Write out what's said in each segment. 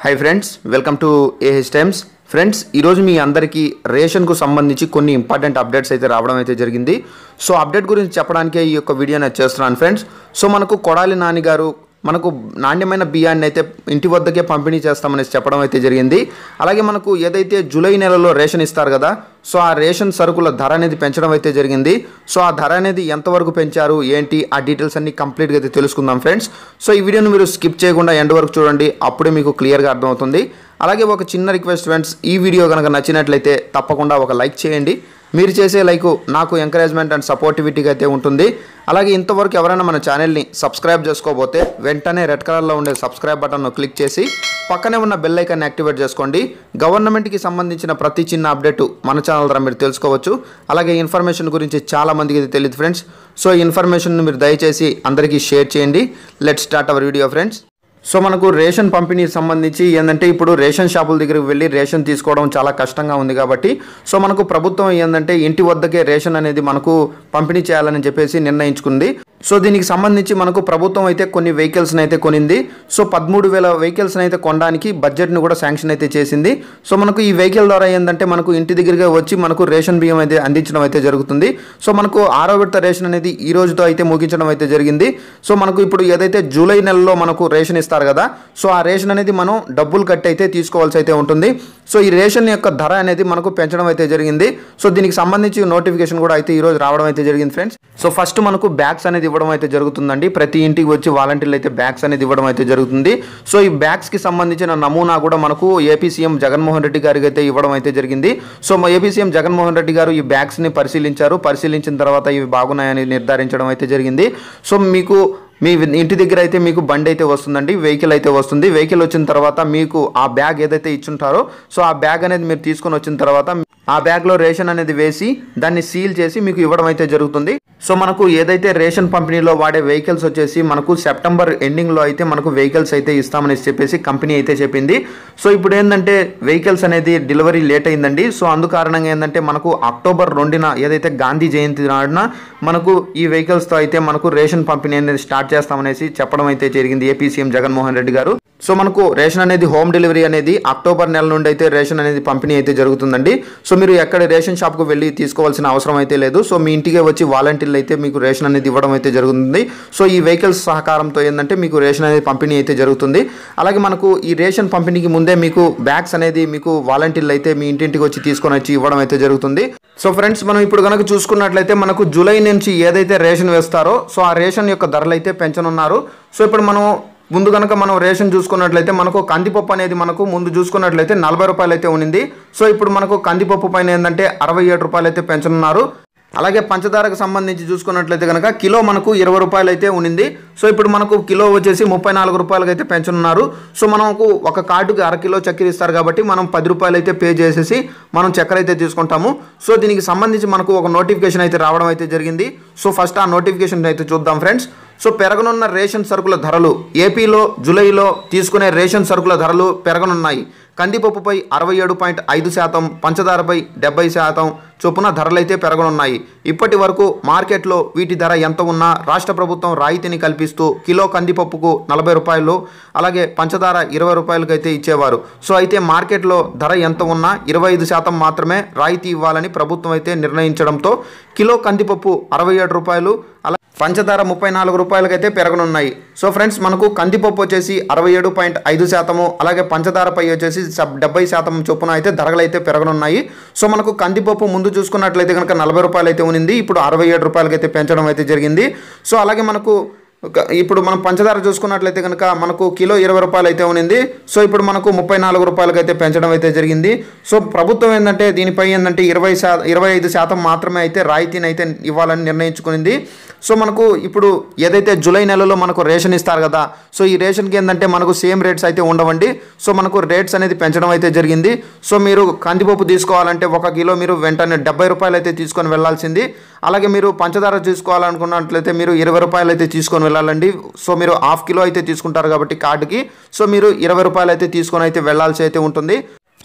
hi friends welcome to A H Times friends ఈరోజు మీ అందరికీ రేషన్కు సంబంధించి కొన్ని ఇంపార్టెంట్ అప్డేట్స్ అయితే రావడం అయితే జరిగింది సో అప్డేట్ గురించి చెప్పడానికే ఈ యొక్క వీడియో నేను చేస్తున్నాను ఫ్రెండ్స్ సో మనకు కొడాలి నాని గారు మనకు నాణ్యమైన బియ్యాన్ని అయితే ఇంటి వద్దకే పంపిణీ చేస్తామనేసి చెప్పడం అయితే జరిగింది అలాగే మనకు ఏదైతే జూలై నెలలో రేషన్ ఇస్తారు కదా సో ఆ రేషన్ సరుకుల ధర అనేది పెంచడం అయితే జరిగింది సో ఆ ధర అనేది ఎంతవరకు పెంచారు ఏంటి ఆ డీటెయిల్స్ అన్ని కంప్లీట్గా అయితే తెలుసుకుందాం ఫ్రెండ్స్ సో ఈ వీడియోని మీరు స్కిప్ చేయకుండా ఎండ్ వరకు చూడండి అప్పుడే మీకు క్లియర్గా అర్థమవుతుంది అలాగే ఒక చిన్న రిక్వెస్ట్ ఫ్రెండ్స్ ఈ వీడియో కనుక నచ్చినట్లయితే తప్పకుండా ఒక లైక్ చేయండి మీరు చేసే లైక్ నాకు ఎంకరేజ్మెంట్ అండ్ సపోర్టివిటీగా అయితే ఉంటుంది అలాగే ఇంతవరకు ఎవరైనా మన ఛానల్ని సబ్స్క్రైబ్ చేసుకోబోతే వెంటనే రెడ్ కలర్లో ఉండే సబ్స్క్రైబ్ బటన్ను క్లిక్ చేసి పక్కనే ఉన్న బెల్ ఐకాన్ని యాక్టివేట్ చేసుకోండి గవర్నమెంట్కి సంబంధించిన ప్రతి చిన్న అప్డేట్ మన ఛానల్ ద్వారా మీరు తెలుసుకోవచ్చు అలాగే ఇన్ఫర్మేషన్ గురించి చాలా మందికి ఇది తెలియదు ఫ్రెండ్స్ సో ఈ ఇన్ఫర్మేషన్ మీరు దయచేసి అందరికీ షేర్ చేయండి let start our video friends so మనకు రేషన్ పంపిణీకి సంబంధించి ఏంటంటే ఇప్పుడు రేషన్ షాపుల దగ్గరికి వెళ్ళి రేషన్ తీసుకోవడం చాలా కష్టంగా ఉంది కాబట్టి సో మనకు ప్రభుత్వం ఏంటంటే ఇంటి వద్దకే రేషన్ అనేది మనకు పంపిణీ చేయాలని చెప్పేసి నిర్ణయించుకుంది సో దీనికి సంబంధించి మనకు ప్రభుత్వం అయితే కొన్ని వెహికల్స్ని అయితే కొనింది సో పదమూడు వేల వెహికల్స్ని అయితే కొనడానికి బడ్జెట్ని కూడా శాంక్షన్ అయితే చేసింది సో మనకు ఈ వెహికల్ ద్వారా ఏంటంటే మనకు ఇంటి దగ్గరగా వచ్చి మనకు రేషన్ బియ్యం అయితే అందించడం అయితే జరుగుతుంది సో మనకు ఆరో విడత రేషన్ అనేది ఈ రోజుతో అయితే ముగించడం అయితే జరిగింది సో మనకు ఇప్పుడు ఏదైతే జూలై నెలలో మనకు రేషన్ ఇస్తారు కదా సో ఆ రేషన్ అనేది మనం డబ్బులు కట్టి అయితే తీసుకోవాల్సి అయితే ఉంటుంది సో ఈ రేషన్ యొక్క ధర అనేది మనకు పెంచడం అయితే జరిగింది సో దీనికి సంబంధించి నోటిఫికేషన్ కూడా అయితే ఈ రోజు రావడం అయితే జరిగింది ఫ్రెండ్స్ సో ఫస్ట్ మనకు బ్యాగ్స్ అనేది ఇవ్వడం అయితే జరుగుతుందండి ప్రతి ఇంటికి వచ్చి వాలంటీర్లు అయితే బ్యాగ్స్ అనేది ఇవ్వడం అయితే జరుగుతుంది సో ఈ బ్యాగ్స్ కి సంబంధించిన నమూనా కూడా మనకు ఏపీ సీఎం జగన్మోహన్ రెడ్డి గారికి అయితే ఇవ్వడం అయితే జరిగింది సో మా ఏపీ సీఎం జగన్మోహన్ రెడ్డి గారు ఈ బ్యాగ్స్ ని పరిశీలించారు పరిశీలించిన తర్వాత ఇవి బాగున్నాయని నిర్ధారించడం అయితే జరిగింది సో మీకు మీ ఇంటి దగ్గర అయితే మీకు బండి అయితే వస్తుందండి వెహికల్ అయితే వస్తుంది వెహికల్ వచ్చిన తర్వాత మీకు ఆ బ్యాగ్ ఏదైతే ఇచ్చుంటారో సో ఆ బ్యాగ్ అనేది మీరు తీసుకొని వచ్చిన తర్వాత ఆ బ్యాగ్లో రేషన్ అనేది వేసి దాన్ని సీల్ చేసి మీకు ఇవ్వడం అయితే జరుగుతుంది సో మనకు ఏదైతే రేషన్ పంపిణీలో వాడే వెహికల్స్ వచ్చేసి మనకు సెప్టెంబర్ ఎండింగ్లో అయితే మనకు వెహికల్స్ అయితే ఇస్తామని చెప్పేసి కంపెనీ అయితే చెప్పింది సో ఇప్పుడు ఏంటంటే వెహికల్స్ అనేది డెలివరీ లేట్ అయిందండి సో అందు కారణంగా ఏంటంటే మనకు అక్టోబర్ రెండున ఏదైతే గాంధీ జయంతి నాడున మనకు ఈ వెహికల్స్తో అయితే మనకు రేషన్ పంపిణీ అనేది స్టార్ట్ చేస్తామనేసి చెప్పడం అయితే జరిగింది ఏపీ సీఎం జగన్మోహన్ రెడ్డి గారు సో మనకు రేషన్ అనేది హోమ్ డెలివరీ అనేది అక్టోబర్ నెల నుండి అయితే రేషన్ అనేది పంపిణీ అయితే జరుగుతుందండి సో మీరు ఎక్కడ రేషన్ షాప్కు వెళ్ళి తీసుకోవాల్సిన అవసరం అయితే లేదు సో మీ ఇంటికే వచ్చి వాలంటీర్లు అయితే మీకు రేషన్ అనేది ఇవ్వడం అయితే జరుగుతుంది సో ఈ వెహికల్స్ సహకారంతో ఏంటంటే మీకు రేషన్ అనేది పంపిణీ అయితే జరుగుతుంది అలాగే మనకు ఈ రేషన్ పంపిణీకి ముందే మీకు బ్యాగ్స్ అనేది మీకు వాలంటీర్లు అయితే మీ ఇంటింటికి వచ్చి తీసుకొని వచ్చి ఇవ్వడం అయితే జరుగుతుంది సో ఫ్రెండ్స్ మనం ఇప్పుడు కనుక చూసుకున్నట్లయితే మనకు జూలై నుంచి ఏదైతే రేషన్ వేస్తారో సో ఆ రేషన్ యొక్క ధరలు అయితే పెంచనున్నారు సో ఇప్పుడు మనం ముందు కనుక మనం రేషన్ చూసుకున్నట్లయితే మనకు కందిపప్పు అనేది మనకు ముందు చూసుకున్నట్లయితే నలభై రూపాయలు అయితే ఉన్నింది సో ఇప్పుడు మనకు కందిపప్పు పైన ఏంటంటే అరవై ఏడు రూపాయలు అయితే పెంచనున్నారు అలాగే పంచదారకు సంబంధించి చూసుకున్నట్లయితే కనుక కిలో మనకు ఇరవై రూపాయలు అయితే ఉన్నింది సో ఇప్పుడు మనకు కిలో వచ్చేసి ముప్పై నాలుగు రూపాయలకి అయితే పెంచనున్నారు సో మనకు ఒక కార్డుకి అర కిలో చక్కెర ఇస్తారు కాబట్టి మనం పది రూపాయలు అయితే పే చేసేసి మనం చక్కెర అయితే తీసుకుంటాము సో దీనికి సంబంధించి మనకు ఒక నోటిఫికేషన్ అయితే రావడం అయితే జరిగింది సో ఫస్ట్ ఆ నోటిఫికేషన్ అయితే చూద్దాం ఫ్రెండ్స్ సో పెరగనున్న రేషన్ సరుకుల ధరలు ఏపీలో జూలైలో తీసుకునే రేషన్ సరుకుల ధరలు పెరగనున్నాయి కందిపప్పుపై అరవై ఏడు పాయింట్ ఐదు శాతం పంచదారపై డెబ్బై శాతం చొప్పున ధరలైతే పెరగనున్నాయి ఇప్పటి వరకు మార్కెట్లో వీటి ధర ఎంత ఉన్నా రాష్ట్ర ప్రభుత్వం రాయితీని కల్పిస్తూ కిలో కందిపప్పుకు నలభై రూపాయలు అలాగే పంచదార ఇరవై రూపాయలకి అయితే ఇచ్చేవారు సో అయితే మార్కెట్లో ధర ఎంత ఉన్నా ఇరవై ఐదు శాతం మాత్రమే రాయితీ ఇవ్వాలని ప్రభుత్వం అయితే నిర్ణయించడంతో కిలో కందిపప్పు అరవై ఏడు రూపాయలు అలా పంచదార ముప్పై నాలుగు రూపాయలకైతే పెరగనున్నాయి సో ఫ్రెండ్స్ మనకు కందిపప్పు వచ్చేసి అరవై ఏడు పాయింట్ ఐదు శాతము అలాగే పంచదారపై వచ్చేసి సబ్ డెబ్బై శాతం చొప్పున అయితే ధరలు అయితే పెరగనున్నాయి సో మనకు కందిపప్పు ముందు చూసుకున్నట్లయితే కనుక నలభై రూపాయలు అయితే ఉన్నింది ఇప్పుడు అరవై ఏడు రూపాయలకైతే పెంచడం అయితే జరిగింది సో అలాగే మనకు ఒక- ఇప్పుడు మనం పంచదార చూసుకున్నట్లయితే కనుక మనకు కిలో ఇరవై రూపాయలు అయితే ఉన్నింది సో ఇప్పుడు మనకు ముప్పై నాలుగు రూపాయలకి అయితే పెంచడం అయితే జరిగింది సో ప్రభుత్వం ఏంటంటే దీనిపై ఏంటంటే ఇరవై శా ఇరవై ఐదు శాతం మాత్రమే అయితే రాయితీని అయితే ఇవ్వాలని నిర్ణయించుకునింది సో మనకు ఇప్పుడు ఏదైతే జూలై నెలలో మనకు రేషన్ ఇస్తారు కదా సో ఈ రేషన్కి ఏంటంటే మనకు సేమ్ రేట్స్ అయితే ఉండవండి సో మనకు రేట్స్ అనేది పెంచడం అయితే జరిగింది సో మీరు కందిపప్పు తీసుకోవాలంటే ఒక కిలో మీరు వెంటనే డెబ్బై రూపాయలు అయితే తీసుకొని వెళ్ళాల్సింది అలాగే మీరు పంచదార తీసుకోవాలనుకున్నట్లయితే మీరు ఇరవై రూపాయలు అయితే తీసుకొని వెళ్ళాలండి సో మీరు హాఫ్ కిలో అయితే తీసుకుంటారు కాబట్టి కార్డుకి సో మీరు ఇరవై రూపాయలు అయితే తీసుకొని అయితే వెళ్ళాల్సి అయితే ఉంటుంది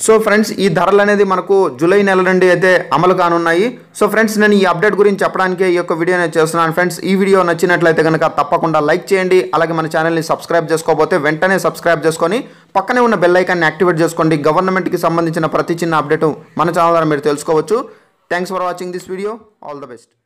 సో ఫ్రెండ్స్ ఈ ధరలు అనేది మనకు జూలై నెల నుండి అయితే అమలు కానున్నాయి సో ఫ్రెండ్స్ నేను ఈ అప్డేట్ గురించి చెప్పడానికే ఈ యొక్క వీడియో నేను చేస్తున్నాను ఫ్రెండ్స్ ఈ వీడియో నచ్చినట్లయితే కనుక తప్పకుండా లైక్ చేయండి అలాగే మన ఛానల్ని సబ్స్క్రైబ్ చేసుకోకపోతే వెంటనే సబ్స్క్రైబ్ చేసుకొని పక్కనే ఉన్న బెల్ ఐకాన్ని యాక్టివేట్ చేసుకోండి గవర్నమెంట్కి సంబంధించిన ప్రతి చిన్న అప్డేట్ మన ఛానల్ ద్వారా మీరు తెలుసుకోవచ్చు thanks for watching this video all the best